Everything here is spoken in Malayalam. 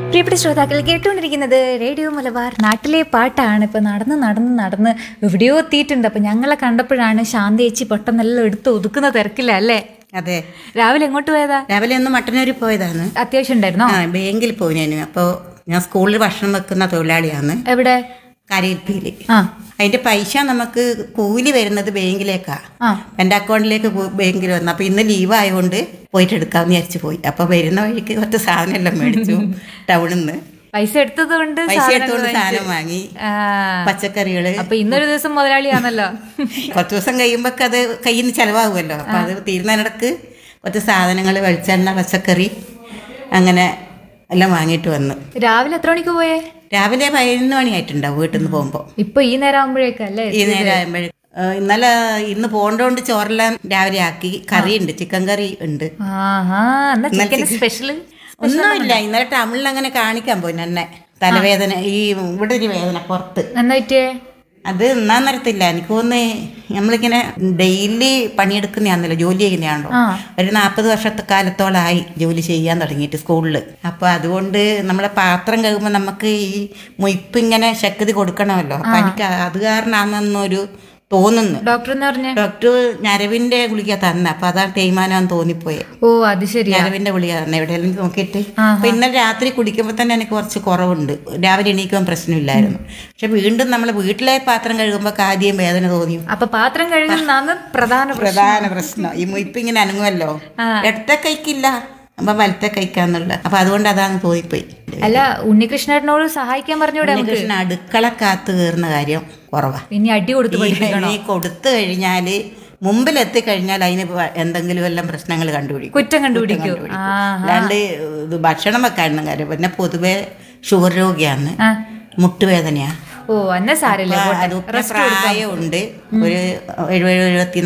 പ്രിയപ്പെട്ട ശ്രോതാക്കൾ കേട്ടുകൊണ്ടിരിക്കുന്നത് റേഡിയോ മലബാർ നാട്ടിലെ പാട്ടാണ് ഇപ്പൊ നടന്ന് നടന്ന് നടന്ന് എവിടെയോ എത്തിയിട്ടുണ്ട് അപ്പൊ ഞങ്ങളെ കണ്ടപ്പോഴാണ് ശാന്തി ചേച്ചി പെട്ടെന്നെല്ലാം എടുത്ത് ഒതുക്കുന്ന തിരക്കില്ല അല്ലേ അതെ രാവിലെ എങ്ങോട്ട് പോയതാ രാവിലെ ഒന്ന് മട്ടന്നൂരിൽ പോയതാണ് അത്യാവശ്യം ഉണ്ടായിരുന്നോ ആ ബാങ്കിൽ പോയി ഞാൻ അപ്പോൾ ഞാൻ സ്കൂളിൽ ഭക്ഷണം വെക്കുന്ന തൊഴിലാളിയാണ് എവിടെ കരയിൽപ്പിയിൽ ആ അതിന്റെ പൈസ നമുക്ക് കൂലി വരുന്നത് ബാങ്കിലേക്കാ ആ എൻ്റെ അക്കൗണ്ടിലേക്ക് പോ- ബാങ്കിൽ വന്നു അപ്പോൾ ഇന്ന് ലീവ് ആയതുകൊണ്ട് പോയിട്ട് എടുക്കാമെന്ന് വിചാരിച്ചു പോയി അപ്പോൾ വരുന്ന വഴിക്ക് കുറച്ച് സാധനമെല്ലാം മേടിച്ചു ടൗണിൽ നിന്ന് പൈസ എടുത്തത് കൊണ്ട് പൈസ സാധനങ്ങൾ എടുത്തുകൊണ്ട് വാങ്ങിച്ച്. സാധനം വാങ്ങി ആ പച്ചക്കറികള് അപ്പൊ ഇന്നൊരു ദിവസം മുതലാളിയാണല്ലോ കുറച്ച് ദിവസം കഴിയുമ്പോൾ അത് കയ്യിൽ നിന്ന് ചിലവാകുമല്ലോ അപ്പോൾ അത് തീരുന്നതിനിടക്ക് കുറച്ച് സാധനങ്ങൾ വെളിച്ചെണ്ണ പച്ചക്കറി അങ്ങനെ എല്ലാം വാങ്ങിയിട്ട് വന്നു രാവിലെ എത്ര മണിക്ക് പോയേ രാവിലെ പതിനൊന്ന് മണിയായിട്ടുണ്ടാവും വീട്ടിൽ നിന്ന് പോകുമ്പോൾ ഇപ്പൊ ഈ നേരം ആകുമ്പോഴേക്കല്ലേ ഈ നേരം ആകുമ്പോഴേ ഇന്നലെ ഇന്ന് പോണ്ടോണ്ട് ചോറെല്ലാം രാവിലെ ആക്കി കറിയുണ്ട് ചിക്കൻ കറി ഉണ്ട് ആഹാ എന്നാ ചിക്കൻ സ്പെഷ്യൽ ഒന്നുമില്ല ഇന്നലെ ടൗണിൽ അങ്ങനെ കാണിക്കാൻ പോയി എന്നെ തലവേദന ഈ ഇവിടെ ഒരു വേദന പുറത്ത് എന്നാ പറ്റിയേ അത് എന്നാൻ നേരത്തില്ല എനിക്ക് തോന്നുന്നു നമ്മളിങ്ങനെ ഡെയിലി പണിയെടുക്കുന്നതാണല്ലോ ജോലി ചെയ്യുന്നതാണല്ലോ ആ. ഒരു നാൽപ്പത് വർഷത്തെ കാലത്തോളമായി ജോലി ചെയ്യാൻ തുടങ്ങിയിട്ട് സ്കൂളിൽ അപ്പോൾ അതുകൊണ്ട് നമ്മളെ പാത്രം കഴുകുമ്പോൾ നമുക്ക് ഈ മുയിപ്പ് ഇങ്ങനെ ശക്തി കൊടുക്കണമല്ലോ അപ്പം എനിക്ക് അത് കാരണമാണെന്നൊരു തോന്നുന്നു ഡോക്ടർ എന്ന് പറഞ്ഞ ഡോക്ടർ ഞരവിൻ്റെ ഗുളിക തന്നെ അപ്പം അതാണ് തേയ്മാനാന്ന് തോന്നിപ്പോയെ ഓ അത് ശരിയാ ഞരവിൻ്റെ ഗുളിക തന്നെ എവിടെയെങ്കിലും നോക്കിയിട്ട് ആഹാ. അപ്പൊ ഇന്നലെ രാത്രി കുടിക്കുമ്പോൾ തന്നെ എനിക്ക് കുറച്ച് കുറവുണ്ട് രാവിലെ എണീക്കാൻ പ്രശ്നമില്ലായിരുന്നു പക്ഷെ വീണ്ടും നമ്മൾ വീട്ടിലെ പാത്രം കഴുകുമ്പോൾ ആദ്യം വേദന തോന്നി അപ്പൊ പാത്രം കഴുകുന്നതാണ് പ്രധാന പ്രശ്നം. പ്രധാന പ്രശ്നം ഈ മുയിപ്പ് ഇങ്ങനെ അനങ്ങുമല്ലോ ആ. ഇടത്തെ കൈക്കില്ല അപ്പൊ വലത്തെ കൈക്കാന്നുള്ള അപ്പൊ അതുകൊണ്ട് അതാണ് തോന്നിപ്പോയി അല്ല ഉണ്ണികൃഷ്ണനോട് സഹായിക്കാൻ പറഞ്ഞൂടെ നമുക്ക് ഉണ്ണികൃഷ്ണൻ അടുക്കള കാത്ത് കയറുന്ന കാര്യം കുറവാ ഇനി അടി കൊടുത്ത് ഈ പഠിപ്പിക്കണം ഈ കൊടുത്തു കഴിഞ്ഞാല് മുമ്പിലെത്തി കഴിഞ്ഞാൽ അതിന് വ- എന്തെങ്കിലും എല്ലാം പ്രശ്നങ്ങൾ കണ്ടുപിടിക്കും കുറ്റം കണ്ടുപിടിക്കൂ കണ്ടുപിടിക്കും. ആ അല്ലാണ്ട് ഇത് ഭക്ഷണം വെക്കാനും കാര്യം പിന്നെ പൊതുവെ ഷുഗർ രോഗിയാണ് ആ. മുട്ടുവേദനയാ ഓ അന്ന സാരല്ല അപ്പൊ പോട്ടെ. അതൊക്കെ Rest കൊടുക്കാം. പ്രായമുണ്ട് ഒരു എഴുപത് എഴുപത്തി